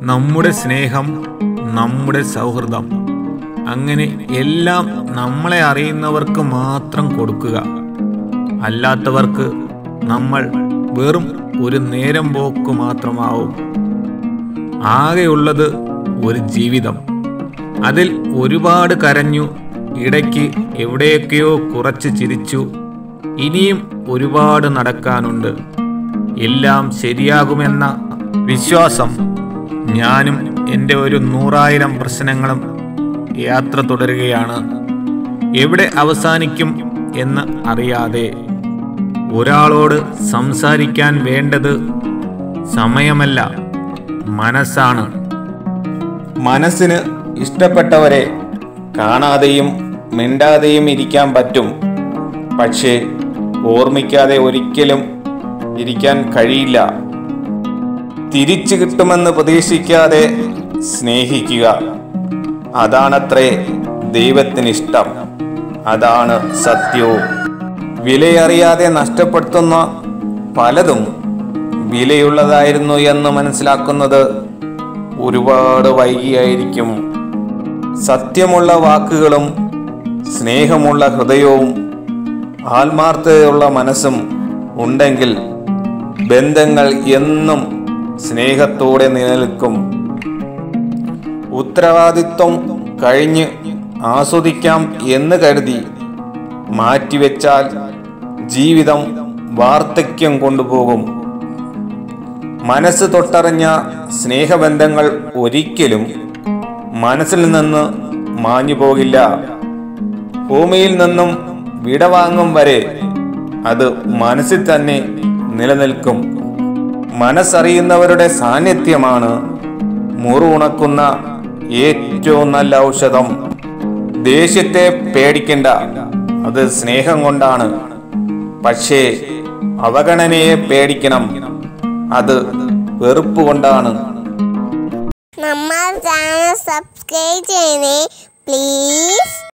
നമ്മുടെ സ്നേഹം നമ്മുടെ സൗഹൃദം അങ്ങനെ എല്ലാം നമ്മളെ അറിയുന്നവർക്ക് മാത്രം കൊടുക്കുക അല്ലാത്തവർക്ക് നമ്മൾ വെറും ഒരു നേരം പോക്ക് മാത്രമാവും ആകെയുള്ളത് ഒരു ജീവിതം അതിൽ ഒരുപാട് കരഞ്ഞു ഇടയ്ക്ക് എവിടെയൊക്കെയോ കുറച്ച് ചിരിച്ചു ഇനിയും ഒരുപാട് നടക്കാനുണ്ട് എല്ലാം ശരിയാകുമെന്ന വിശ്വാസം ഞാനും എൻ്റെ ഒരു നൂറായിരം പ്രശ്നങ്ങളും യാത്ര തുടരുകയാണ് എവിടെ അവസാനിക്കും എന്ന് അറിയാതെ ഒരാളോട് സംസാരിക്കാൻ വേണ്ടത് സമയമല്ല മനസ്സാണ് മനസ്സിന് ഇഷ്ടപ്പെട്ടവരെ കാണാതെയും മിണ്ടാതെയും ഇരിക്കാൻ പറ്റും പക്ഷേ ഓർമ്മിക്കാതെ ഒരിക്കലും ഇരിക്കാൻ കഴിയില്ല തിരിച്ചു കിട്ടുമെന്ന് പ്രതീക്ഷിക്കാതെ സ്നേഹിക്കുക അതാണത്രേ ദൈവത്തിനിഷ്ടം അതാണ് സത്യവും വിലയറിയാതെ നഷ്ടപ്പെടുത്തുന്ന പലതും വിലയുള്ളതായിരുന്നു എന്ന് മനസ്സിലാക്കുന്നത് ഒരുപാട് വൈകിയായിരിക്കും സത്യമുള്ള വാക്കുകളും സ്നേഹമുള്ള ഹൃദയവും ആത്മാർത്ഥതയുള്ള മനസ്സും ഉണ്ടെങ്കിൽ ബന്ധങ്ങൾ എന്നും സ്നേഹത്തോടെ നിലനിൽക്കും ഉത്തരവാദിത്വം കഴിഞ്ഞ് ആസ്വദിക്കാം എന്ന് കരുതി മാറ്റിവെച്ചാൽ ജീവിതം വാർദ്ധക്യം കൊണ്ടുപോകും മനസ്സ് തൊട്ടറിഞ്ഞ സ്നേഹബന്ധങ്ങൾ ഒരിക്കലും മനസ്സിൽ നിന്ന് മാഞ്ഞു പോകില്ല ഭൂമിയിൽ നിന്നും വിടവാങ്ങും വരെ അത് മനസ്സിൽ തന്നെ നിലനിൽക്കും മനസ്സറിയുന്നവരുടെ സാന്നിധ്യമാണ് മുറിവുണക്കുന്ന ഏറ്റവും നല്ല ഔഷധം ദേഷ്യത്തെ പേടിക്കണ്ട അത് സ്നേഹം കൊണ്ടാണ് പക്ഷേ അവഗണനയെ പേടിക്കണം അത് വെറുപ്പ് കൊണ്ടാണ് നമ്മൾ ചാനൽ സബ്സ്ക്രൈബ് ചെയ്യണേ പ്ലീസ്